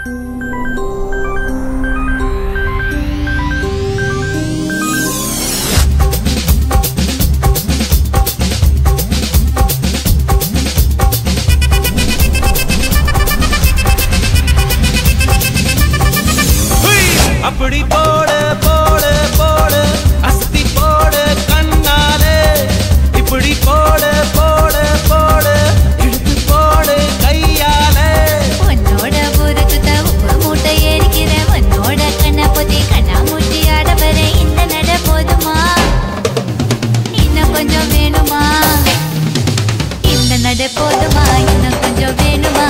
அப்படி போடு போடு போடு அஸ்தி போடு கண்ணாலே இப்படி போடு போடு போடு இழுத்து போடு கையாலே உன்னோட ஊருக்கு உப்பு மூட்டை ஏறிக்கிற உன்னோட கண்ணை பொத்தி கண்ணாமூச்சி ஆட வர இந்த நட போதுமா இன்னும் கொஞ்சம் வேணுமா இந்த நட போதுமா இன்னும் கொஞ்சம் வேணுமா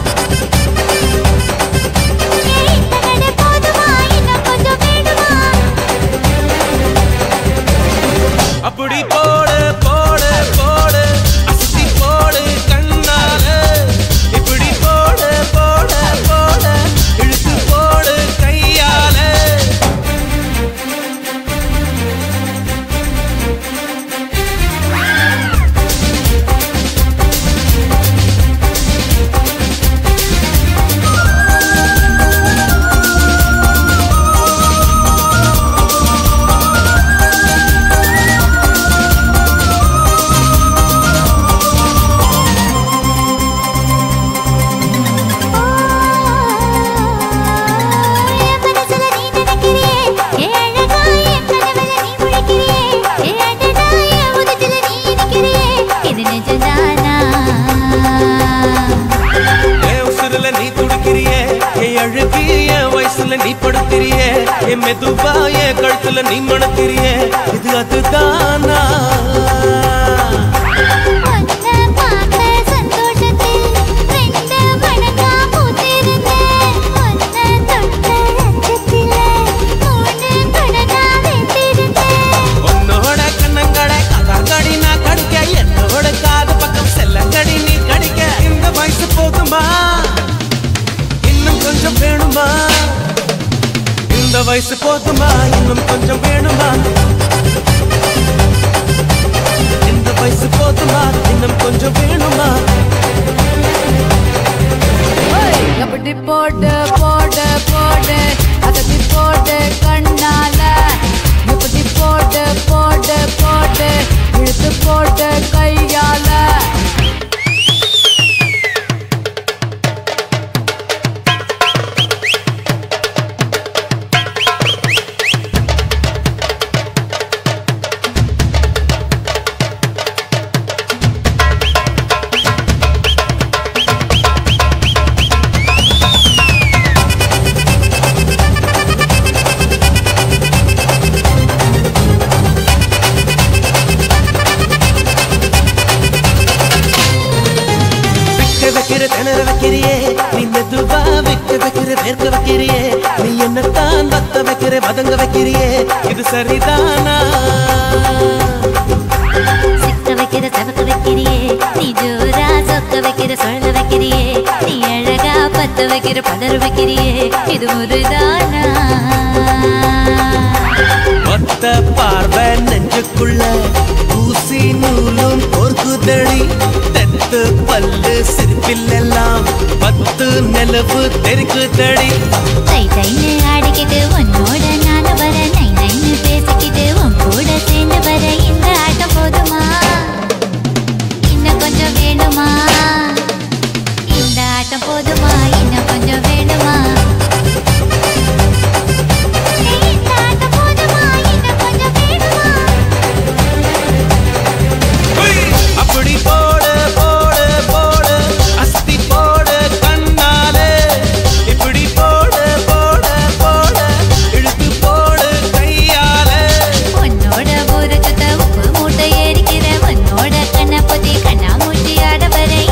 ஏய், இந்த நட போதுமா இன்னும் கொஞ்சம் வேணுமா அப்படி போடு போடு போடு அஸ்தி போடு கண்ணாலே இப்படி போடு போடு போடு இழுத்து போடு கையாலே என் மனசுல நீ நினைக்கிறியே என் அழகா என் கனவுல நீ முழிக்கிறியே என் அடடா என் உதட்டுல நீ இனிக்கிறியே இது நிஜம்தானா என் உசுருல நீ துடிக்கிறியே என் அழகு என் வயசுல நீ படுத்திரியே என் மெதுவா என் கழுத்துல நீ மணக்கிறியே இது அதுதானா உன்னை பார்த்த சந்தோஷத்தில் ரெண்டு மடங்கா பூத்திருந்தேன் உன்னை தொட்ட லட்சத்தில மூணு மடங்கா வெந்திருந்தேன் உன்னோட கண்ணங்கடை கதாங்கடி நான் கடிக்க என்னோட காது பக்கம் செல்லங்கடி நீ கடிக்க இந்த வயசு போதுமா இன்னும் கொஞ்சம் வேணுமா இந்த வயசு போதுமா இன்னும் கொஞ்சம் வேணுமா இந்த வயசு போதுமா இன்னும் கொஞ்சம் வேணுமா எப்படி போடு போடு போடு அதட்டி போடு கண்ணால எப்படி போடு போடு போடு இழுத்து போடு கையால விக்க வைக்கிற திணற வைக்கிறியே நீ மெதுவா விக்க வைக்கிற வேர்க்க வைக்கிறியே நீ என்னத்தான் வத்த வைக்கிற வதங்க வைக்கிறியே இது சரிதானா சிக்க வைக்கிற சவக்க வைக்கிறியே நீ ஜோரா சொக்க வைக்கிற சொல்ல வைக்கிறியே நீ அழகா பத்த வைக்கிற பதற வைக்கிறியே இது முருதானா ஒத்த பார்வை நெஞ்சுக்குள்ள ஊசி நூலும் பொறுக்குதடி தெத்து பல்லு சிரிப்பில் எல்லாம் பத்து நிலவு தெருக்குதடி தை தைன்னு ஆடிக்கிட்டு உன்னோட நானு வர நை நைன்னு பேசிக்கிட்டு உன் கூட சேர்ந்து வர இந்த ஆட்டம் போதுமா இன்னும் கொஞ்சம் வேணுமா இந்த ஆட்டம் போதுமா இன்னும் கொஞ்சம் வேணுமா ஏய், இந்த ஆட்டம் போதுமா இன்னும் கொஞ்சம் வேணுமா அப்படி போடு போடு போடு அஸ்தி போடு கண்ணாலே இப்படி போடு போடு போடு இழுத்து போடு கையாலே உன்னோட ஊரு சுத்த உப்பு மூட்டை ஏறிக்கிற உன்னோட கண்ணை பொத்தி கண்ணா மூட்டி ஆட வர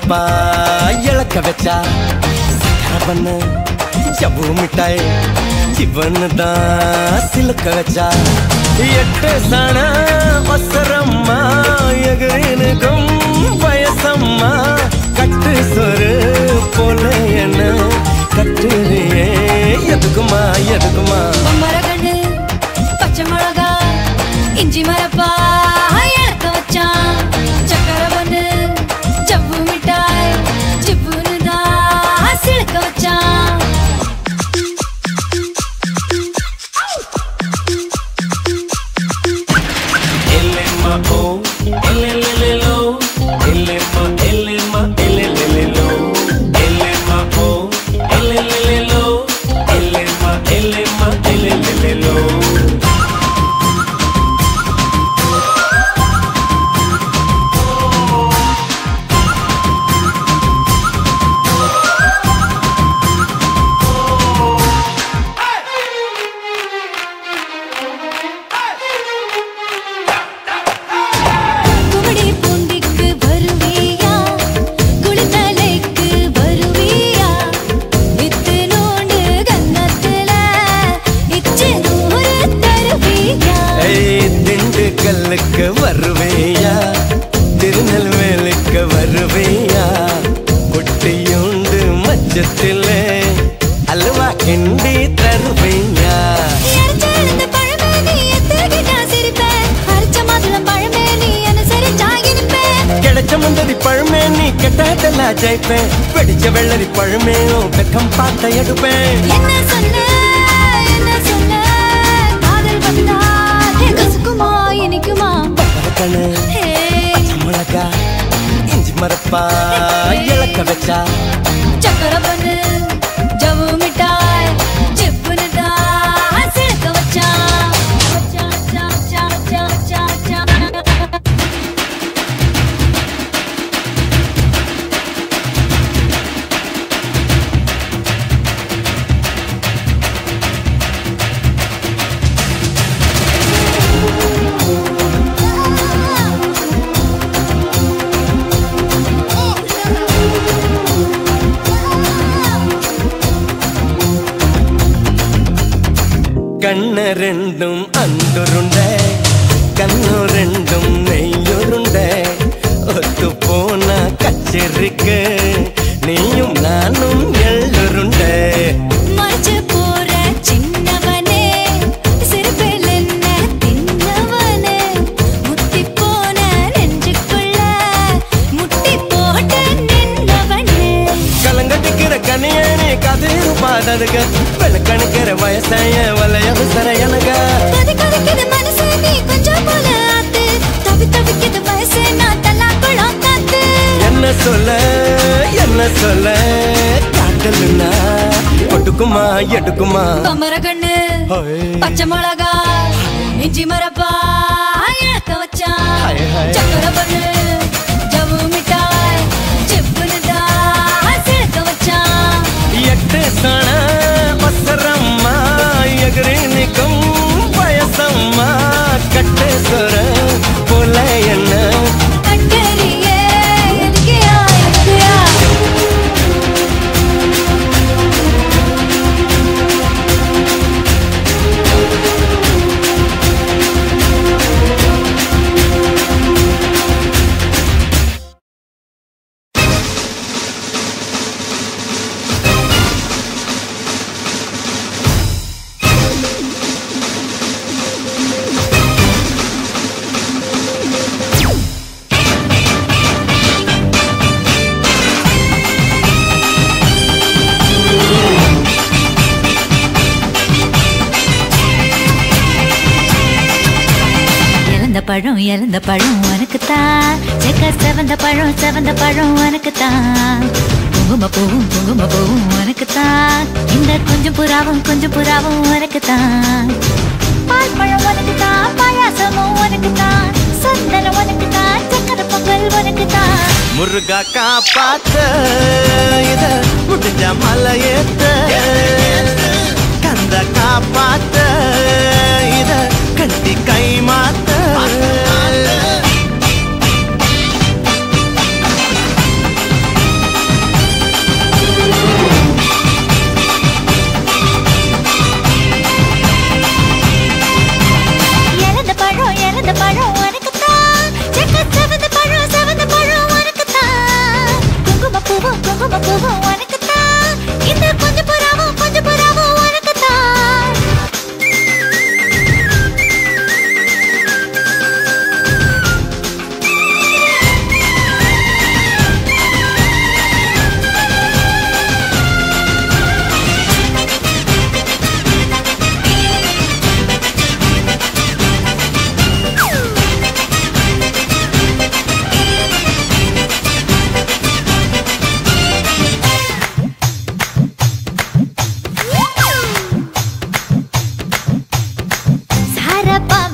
மரப்பா இழக்க வச்சா சக்கரை பண்ணு ஜவ்வு மிட்டாய் சிவன்னு தான் சிலுக்க வச்சா எட்டு சாண ஒசரம்மா எகிரினுக்கும் வயசம்மா கட்டு சொரு போல என்ன கட்டுறியே எதுக்குமா எதுக்குமா மரகண்டு பச்சை மிளகா இஞ்சி மரப்பா இழக்க வச்சான் சக்கர பண்ணு ஜவ்வு மிட்டாய் சிப்புன்னு தான் சிலுக்க வச்சான் Elema oh, elelelelo. Elema, elema, elelelelo. Elema oh, elelelelo. Elema, elema, elelelelo. குமடி பூண்டிக்கு வருவியா குளித்தலைக்கு வருவியா இத்து நோண்டு கன்னத்துல இச்சு நூறு தருவியா ஏய், திண்டுக்கல்லுக்கு வருவேயா திருநெல்வேலிக்கு வருவேயா குட்டியுண்டு மச்சத்திலே அல்வா கிண்டி தருவேயா எரிச்செழுந்த பழமே நீ எத்துக்கிட்டா சிரிப்பேன் அரைச்ச மாதுளம் பழமே நீ அனுசரிச்சா இனிப்பேன் கிடைச்ச முந்தரி பழமே நீ கெட்டதெல்லாம் ஜெயிப்பேன் வெடிச்ச வெள்ளரி பழமே உன் வெக்கம் பார்த்த எடுப்பேன் என்ன சொன்ன என்ன சொன்ன காதல் வந்தா ஹே, கசக்குமா இனிக்குமா பரக்கணு ஹே மிளகா இஞ்சி மரப்பா இழக்க வச்சா சக்கர பண்ணு ஜவ்வு மிட்டாய் சிப்புன்னு தான் சிலுக்க வச்சான் வச்சான், வச்சான், வச்சான், வச்சான், வச்சான், வச்சான். கண்ண ரெண்டும் அந்துருண்ட கண்ணு ரெண்டும் நெய்யுருண்ட ஒத்து போன கச்சேரிக்கு நீயும் நானும் எள்ளுருண்ட மறைச்சு போற சின்னவனே சிறுபில் என்ன தின்னவனே முத்தி போன நெஞ்சுக்குள்ள முட்டி போட்டு நின்னவனே கலங்கட்டிக்கிற கனியனே கதிரு பாததுக விளக்கணிக்கிற வயசாய வலைய விசர எனக கொதி கொதிக்குது மனசு நீ கொஞ்சம் போல ஆத்து தவி தவிக்குது வயசு நான் தல்லாக்குளம் காத்து என்ன சொல்ல என்ன சொல்ல காட்டலுன்னா ஒட்டுக்குமா எடுக்குமா பம்பர கண்ணு ஹோய். பச்சை மிளகா இஞ்சி மரப்பா இழக்க வச்சான் ஹாய், ஹாய். சக்கர பண்ணு ஜவ்வு மிட்டாய் சிப்புன்னு தான் சிலுக்க வச்சான் எட்டு சண வசரம்மா எகிரினிக்கும் வயசம்மா கட்டு சொர போல என்ன கண்டறியே எதுக்கியா எதுக்கியா இழந்த பழம் இழந்த பழம் உனக்குத்தான் செக்க செவந்த பழம் செவந்த பழம் உனக்குத்தான் குங்கும பூவும் குங்கும பூவும் உனக்குத்தான் இந்த கொஞ்சம் புறாவும் கொஞ்சம் புறாவும் உனக்குத்தான் பால் பழம் உனக்குத்தான் பாயாசமும் உனக்குத்தான் சந்தனம் உனக்குத்தான் சக்கரை பொங்கல் உனக்குத்தான் முருகா காப்பாத்த இத முடிஞ்ச மலையேத்த கந்த காப்பாத்த இத கட்டி கை மாத்த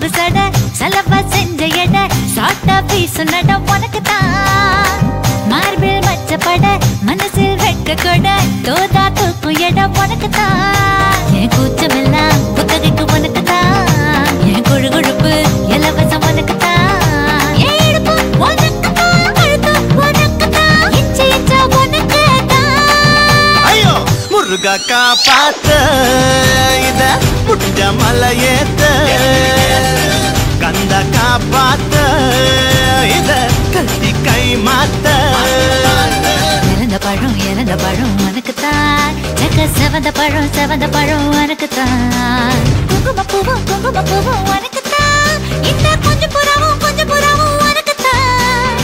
பாம்பு சட செலவ செஞ்ச எட சாட்டா பீசு நட உனக்கு தான் மார்பில் மச்சப்பட மனசில் வெட்க கொட தோதா தூக்கும் இடம் உனக்கு தான் என் கூச்சமெல்லாம் புத்தகைக்கு உனக்கு தான் என் கொழு கொழுப்பு இலவசம் உனக்கு தான் என் இடுப்பு உனக்கு தான் கழுத்து உனக்கு தான் இச்சை இச்சா உனக்கு தான் ஐயோ முருகா காப்பாத்த இத முடிஞ்ச மலையேத்த கந்த காப்பாத்த இத கத்தி கை மாத்த இறந்த பழம் இறந்த பழம் உனக்கு தான் செக்க செவந்த பழம் செவந்த பழம் உனக்கு தான் குங்கும பூவும் குங்கும பூவும் உனக்கு தான் இந்த கொஞ்சம் புறாவும் கொஞ்சம் புறாவும் உனக்கு தான்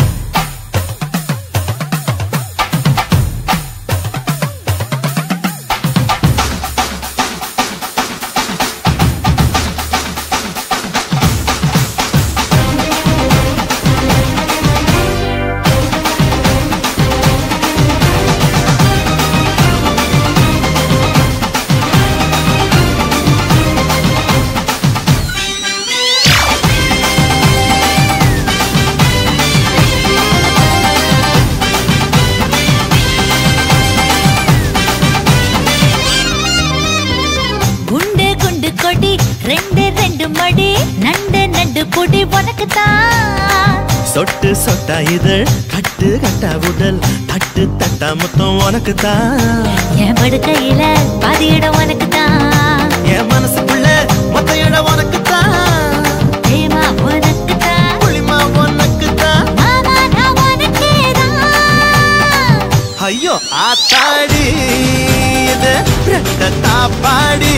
குண்டு குண்டு கொடி ரெண்டு ரெண்டு மடி நண்டு நண்டு பொடி உனக்கு தான் சொட்டு சொட்டா இதழ் கட்டு கட்டா உடல் தட்டு தட்டா மொத்தம் உனக்கு தான் என் படுக்கையில பாதி இடம் உனக்கு தான் என் மனசுக்குள்ள மொத்த இடம் உனக்கு தான் பிரேமா உனக்கு தான் புளிமா உனக்கு தான் மாமா நான் உனக்கே தான் ஐயோ ஆத்தாடி இது ரெட்ட தாப்பாடி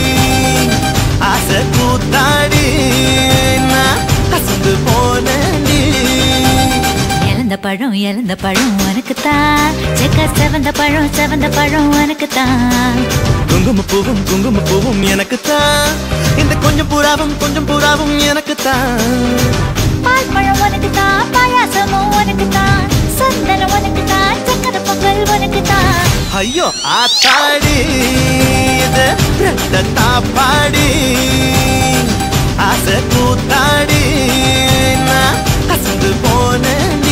ஆசை கூத்தாடி நான் அசந்து போனேன்டி இழந்த பழம் இழந்த பழம் உனக்கு தான் செக்க செவந்த பழம் செவந்த பழம் உனக்கு தான் குங்கும பூவும் குங்கும பூவும் எனக்கு தான் இந்த கொஞ்சம் புறாவும் கொஞ்சம் புறாவும் எனக்கு தான் பால் பழம் உனக்கு தான் பாயாசமும் உனக்கு தான் சந்தனம் உனக்கு தான் சக்கரை பொங்கல் உனக்கு தான் ஐயோ ஆத்தாடி இது ரெட்ட தாப்பாடி ஆசை கூத்தாடி நான் அசந்து போனேன்டி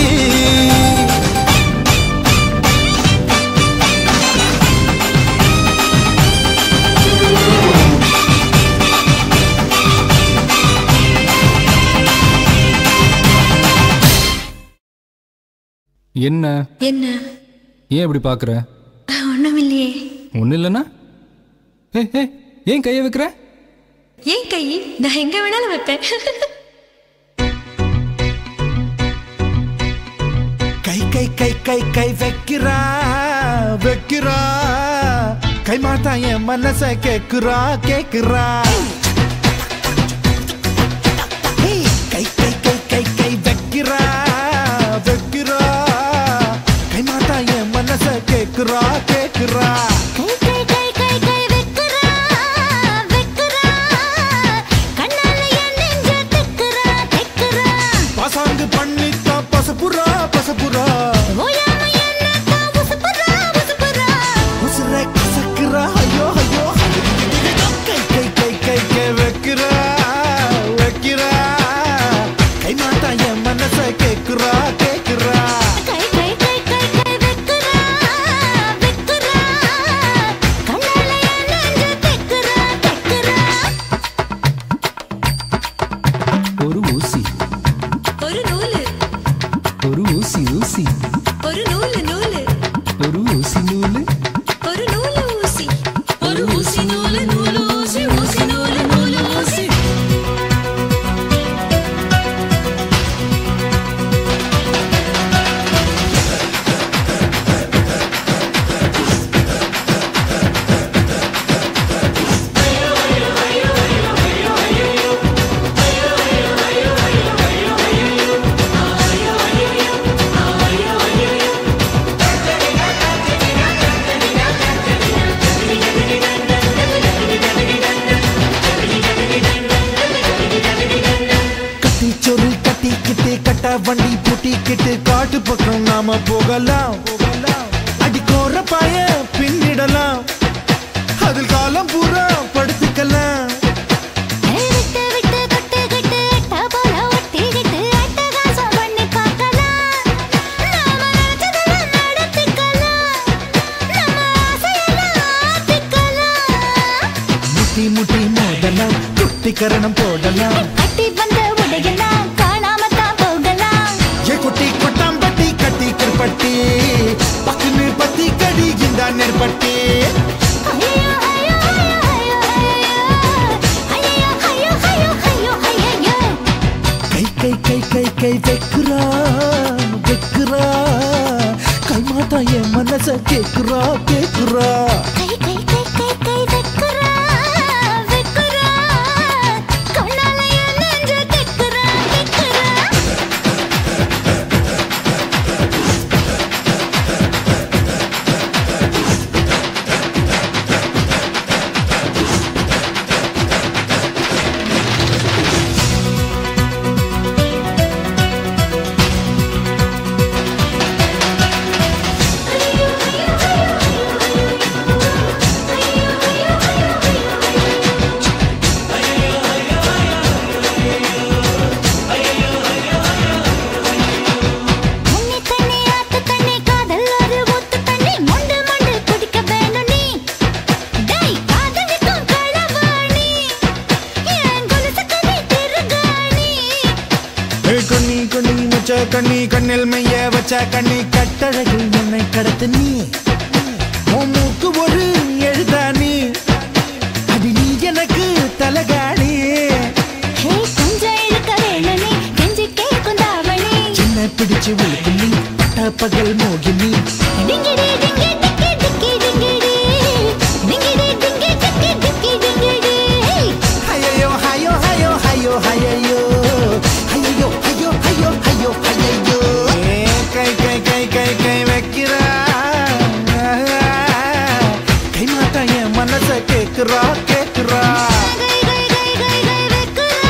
என்ன என்ன ஏன் இப்படி பார்க்குற ஒண்ணும் இல்லையே ஒன்றும் இல்லைன்னா ஏ ஏ ஏன் கையை வைக்கிற ஏன் கை நான் எங்க வேணாலும் வைப்பேன் கை கை கை கை கை வைக்கிறா வைக்கிறா கை மாத்தா என் மனச கேக்குறா கேக்குறா ஹேய், கை கை கை கை கை வைக்கிறா வைக்கிறா கை மாத்தா என் மனச கேக்குறா கேக்குறா கை கை கை கை கை வெக்குறா வெக்குறா கண்ணால என் நெஞ்ச திக்குறா திக்குறா பாசாங்கு பண்ணித்தா பசப்புறா பசப்புறா ஓயாம என்னத்தா உசுப்புறா உசுப்புறா உசுர கசக்குறா ஐயோ ஐயோ கை கை கை கை கை வைக்கிறா வைக்கிறா கை மாட்டா என் மனச கேக்குறா கேக்குறா கை கை கை கை கை வெக்குறா வெக்குறா கண்ணால என் நெஞ்ச திக்குறா திக்குறா ஒரு ஊசி ஒரு நூலு ஒரு ஊசி ஊசி ஒரு நூலு நூலு ஒரு ஊசி நூலு ஒரு நூலு ஊசி ஒரு ஊசி நூலு நூலு ஊசி ஊசி நூலு நூலு ஊசி கட்டி சொரு கட்டிக்கிட்டு கட்ட வண்டி பூட்டிக்கிட்டு காட்டு பக்கம் நாம போகலாம் போகலாம் அடி கோர பாய பின்னிடலாம் அதில் காலம் பூரா படுத்துக்கலாம் விட்டு விட்டு கட்டிக்கரணம் போடலாம் கட்டி வந்த உடையெல்லாம் காணாம தான் போகலாம் ஏ குட்டி கொட்டாம்பட்டி கட்டி கருப்பட்டி பக்குன்னு பத்தி கடி இந்த நெற்பட்டி ஐயோ ஐயோ ஐயோ ஐயோ ஐயோ ஐயோ ஐயோ ஐயோ ஐயோ கை கை கை கை கை வெக்குறா வெக்குறா கை மாத்தா என் மனச கேக்குறா கேக்குறா கை கை கை கை கை வெக்குறா வெக்குறா கண்ணால என் நெஞ்ச தெக்குறா தெக்குறா முன்னி தண்ணி ஆத்து தண்ணி காதல் ஒரு ஊத்து தண்ணி மொண்டு மொண்டு குடிக்க வேணும் நீ டேய் காதலிக்கும் களவாணி என் கொலுசுக்கு நீ திருகாணி ஏய் கண்ணி கண்ணி மச்ச கண்ணி கண்ணில் மைய வச்ச கண்ணி கட்டழகில் என்னை கடத்து நீ உன் மூக்கு ஒரு எழுதானி அடி நீ எனக்கு தலகாணி ஹே கொஞ்சம் இழுக்க வேணும் நீ கெஞ்சி கேட்கும் தாவணி சின்ன பிடிச்சு விழுக்கு நீ பட்ட பகல் மோகினி டிங்கிடி டிங்கி டிக்கி டிக்கி டிங்கிடி டிங்கிடி டிங்கி டிக்கி டிக்கி டிங்கிடி ஐயோ ஐயோ ஐயோ ஐயோ ஐயோ ஐயோ ஐயோ ஐயோ ஐயோ ஐயோ கை கை கை கை கை வைக்கிறா கை மாட்டா என் மனச கேக்குறா கேக்குறா கை கை கை கை கை வெக்குறா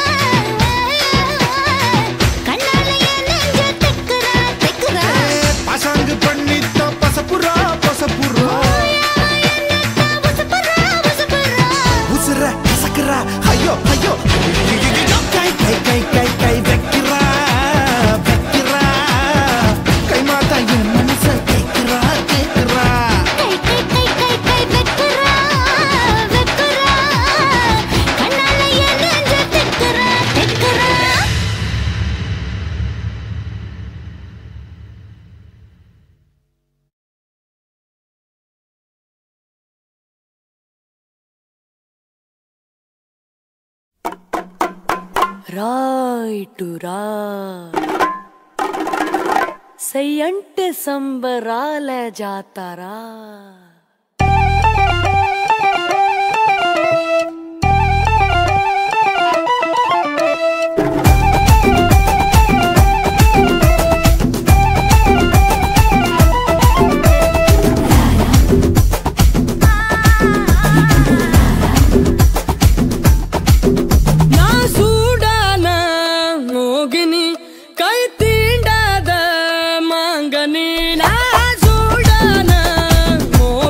கண்ணால என் நெஞ்ச தெக்குறா தெக்குறா பசங்கு பண்ணித்த பசப்புறா பசப்புறா உசுப்புறா உசுப்புறா உசுர கசக்குறா ஐயோ ஐயோ கை கை கை கை கை வைக்கிறா வைக்கிறா கை மாட்டா என் மனச கேக்குறா கேக்குறா கை கை கை கை கை வெக்குறா வெக்குறா கண்ணால என் நெஞ்ச தெக்குறா தெக்குறா రాయిటు రా సయ్యంటే సంబరాల జాతారా నా సూడాన మోగిని కై తీండాద మాంగని నా సూడాన మో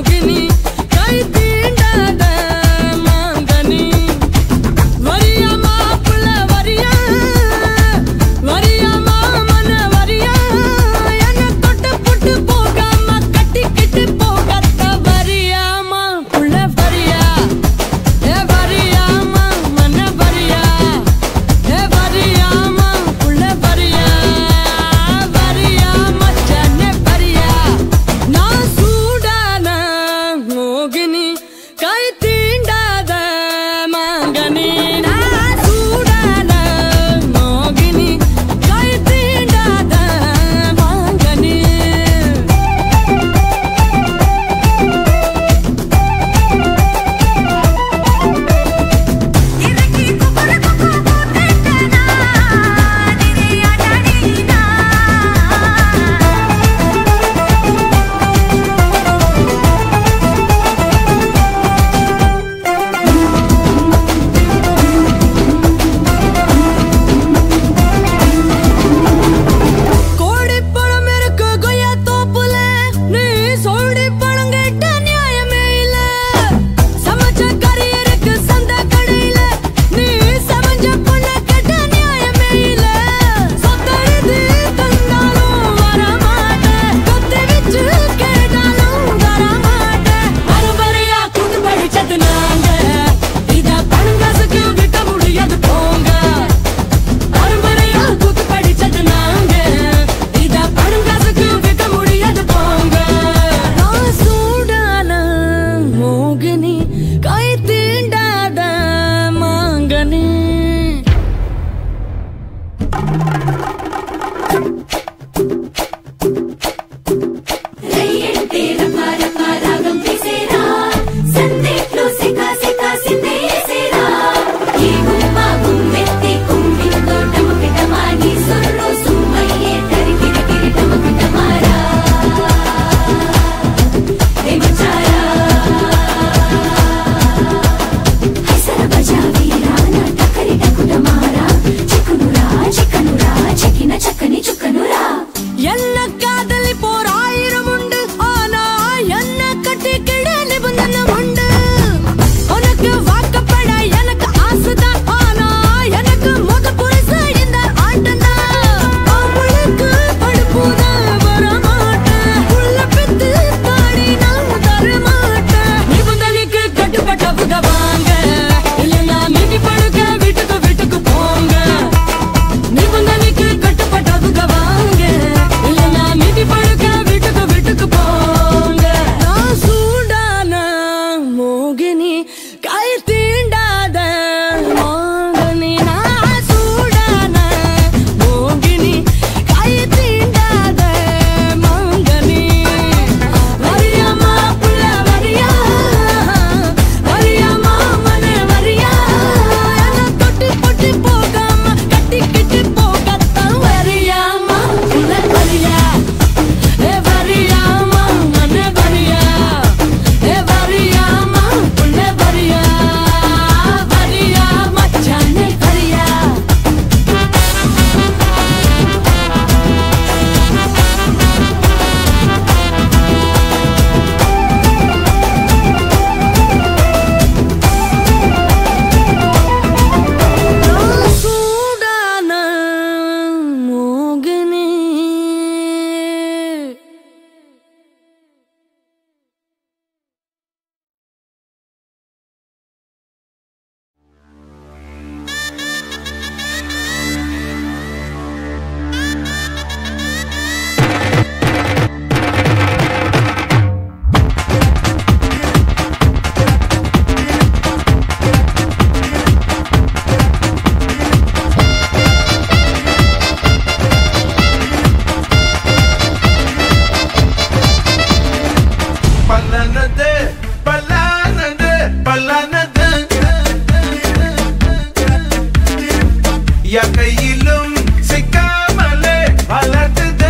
என் கையிலும் சிக்காமலே வளர்த்துது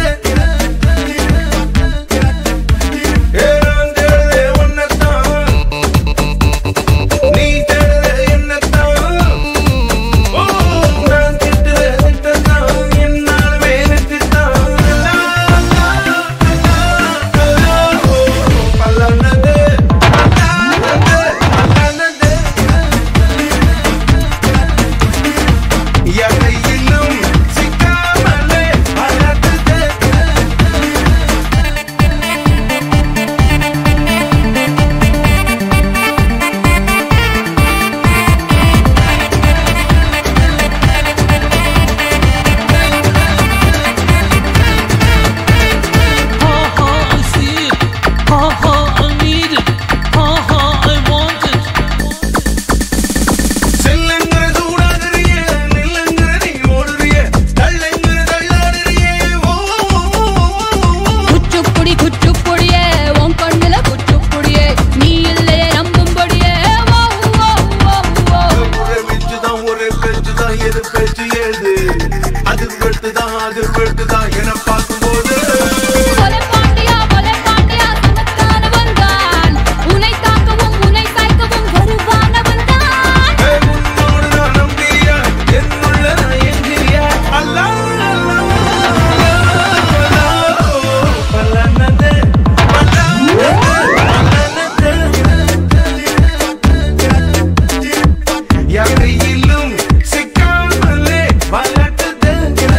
ஏறாந்தேழு உன்னைத்தான் நீ தேடுற என்னத்தான் ஓ நான் திட்டுற திட்டத்தான் என்னால் வேணுத்தான் பல்லானது பல்லானது என் கையிலும் சிக்காமலே வளர்த்துது Ha ha, I see it. Ha ha, I need it. Ha ha, I want it. செல்லங்கிற சூடாகிறிய நில்லங்கிற நீ ஓடுறிய தள்ளங்கிற தள்ளாடுறிய ஓ குச்சுப்புடி குச்சுப்புடியே உன் கண்ணுல குச்சுப்புடியே நீ இல்லையே நம்பும்படியே ஓ ஓ ஓ ஓ ஒரே மிச்சுதான் ஒரே பேச்சுதான் எது பேச்சு ஏது அது வெட்டுதான் அது வெட்டுதான் என பார்க்கும்போது கொலை பாண்டியா கொலை பாண்டியா சுமத்தானவன் தான் உன்னை தாக்கவும் உன்னை சாய்க்கவும் வருவானவன் தான் ஏ, உன்னோடு நான் நம்பிய என்னுள்ள நான் எங்கிய அல்லா அல்லா, அல்லா, ஓ, பல்லானது, பல்லானது, பல்லானது. என் கையிலும் சிக்காமலே வளர்த்தது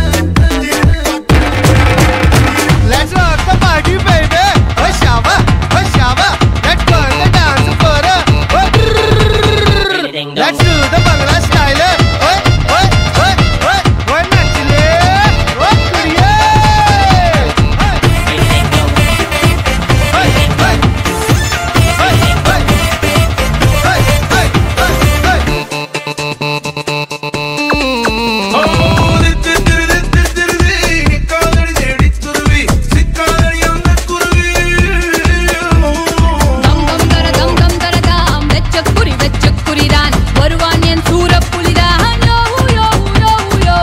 Let's rock the party, baby. Oh, Shava, oh, Shava. Let's burn the dance for a. Oh, Let's do the Bangla style. Oh, oh, oh, oh, oh, Nachle. Oh, Kuriye. Hey, hey, hey. Hey, hey. Hey, hey, hey, hey. தம் தம் தர தம் தம் தர தாம் வெச்ச குறி வெச்ச குறிதான் வருவான் என் சூரப்புலிதான் யோ யோ யோ யோ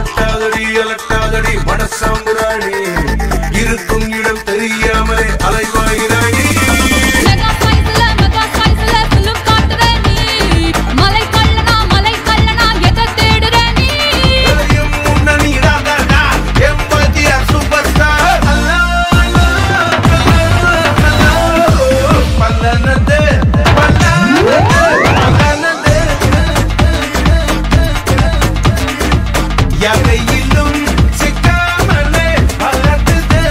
இருக்கும் இடம் தெரியாமலே அலைவாயிராயி மெகா சைஸ்ல மெகா சைஸ்ல ஃபிலிம் காட்டுற நீ மலை கள்ளனா மலை கள்ளனா எதை தேடுற நீ எதையும் முன்னணியிடாதடா, எம்பதியார் சூப்பர் ஸ்டார். அல்லா, அல்லா, அல்லா, அல்லா, ஓ, பல்லனது, பல்லனது, பல்லனது. என் கையிலும் சிக்காமலே வளர்த்தது.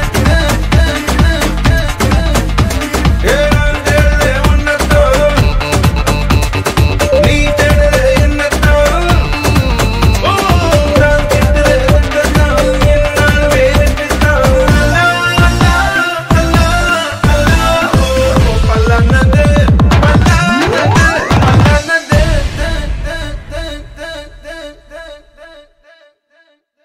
ஏறாந்தேழு உன்னத்தோம், நீ தேடுற என்னத்தோம் ஓ நான் திட்டுற திட்டத்தான் என்னால் வேணுத்தான் அல்லா அல்லா அல்லா அல்லா ஓ பல்லானது பல்லானது பல்லானது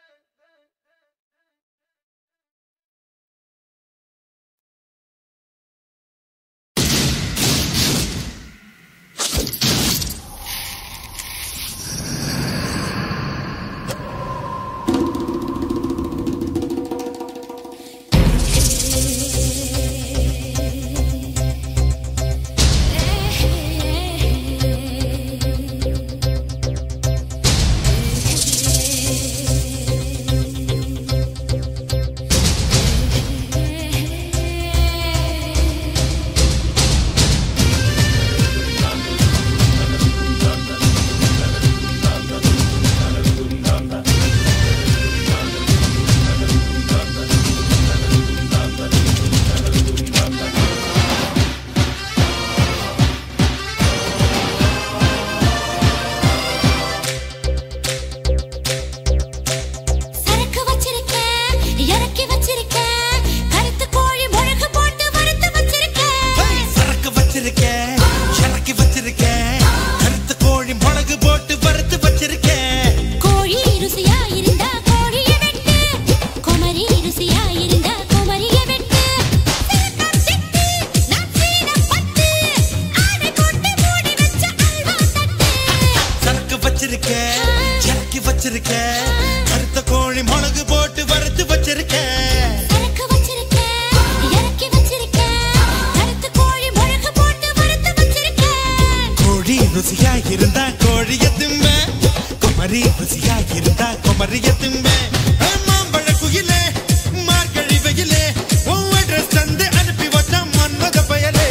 வச்சிருக்கேன் கருத்த கோழி மிளகு போட்டு வறுத்து வச்சிருக்கேன் சரக்கு வச்சிருக்கேன் இறக்கி வச்சிருக்கேன் கருத்து கோழி முழக்கு போட்டு வறுத்து வச்சிருக்கேன் கோழி ருசியா இருந்தா கோழிய திம்ப குமரி ருசியா இருந்தா குமரிய திம்ப மாம்பழ குயிலே மார்கழி வெயிலே உன் அட்ரஸ் தந்து அனுப்பி வச்ச மன்மத பயலே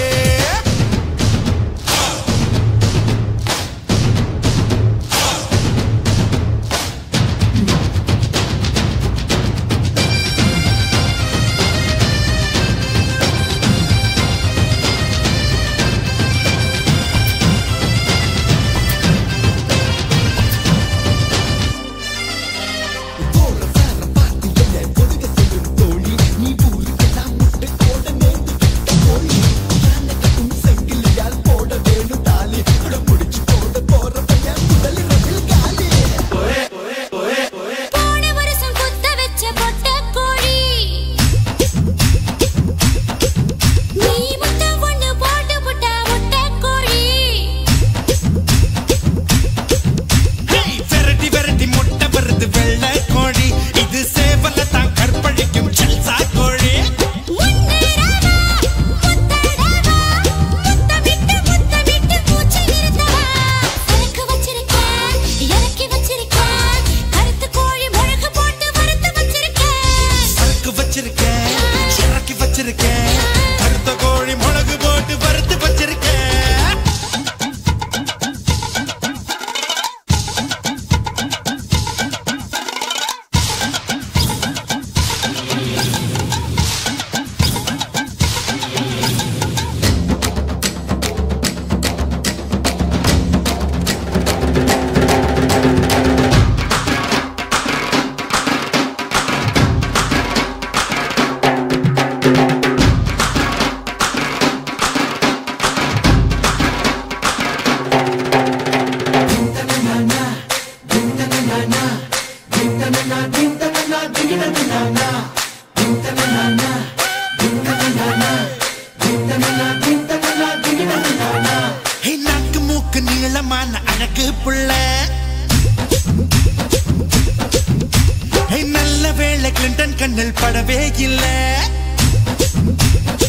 போன வருஷம் குத்த வச்ச பொட்ட கோழி நீ முட்டை ஒண்ணு போட்டு புட்ட முட்டை கோழி ஹேய், விரட்டி விரட்டி முட்டை வருது வெள்ளை கோழி இது சேவல தான் கற்பழிக்கும் செல்சா கோழி முன்னேறவா முத்தடவா முத்தமிட்டு முத்தமிட்டு மூச்சை நிறுத்தவா சரக்கு வச்சிருக்கேன் இறக்கி வச்சிருக்கேன் கருத்து கோழி முழக்கு போட்டு வறுத்து வச்சிருக்கேன் சரக்கு வச்சிருக்கேன் இறக்கி வச்சிருக்கேன் கருத்த கோழி மிளகு போட்டு வறுத்து வச்சிருக்கேன் ஹே, நாக்கு மூக்கு நீளமான அழகு புள்ள ஹே, நல்ல வேளை கிளின்டன் கண்ணில் படவே இல்லை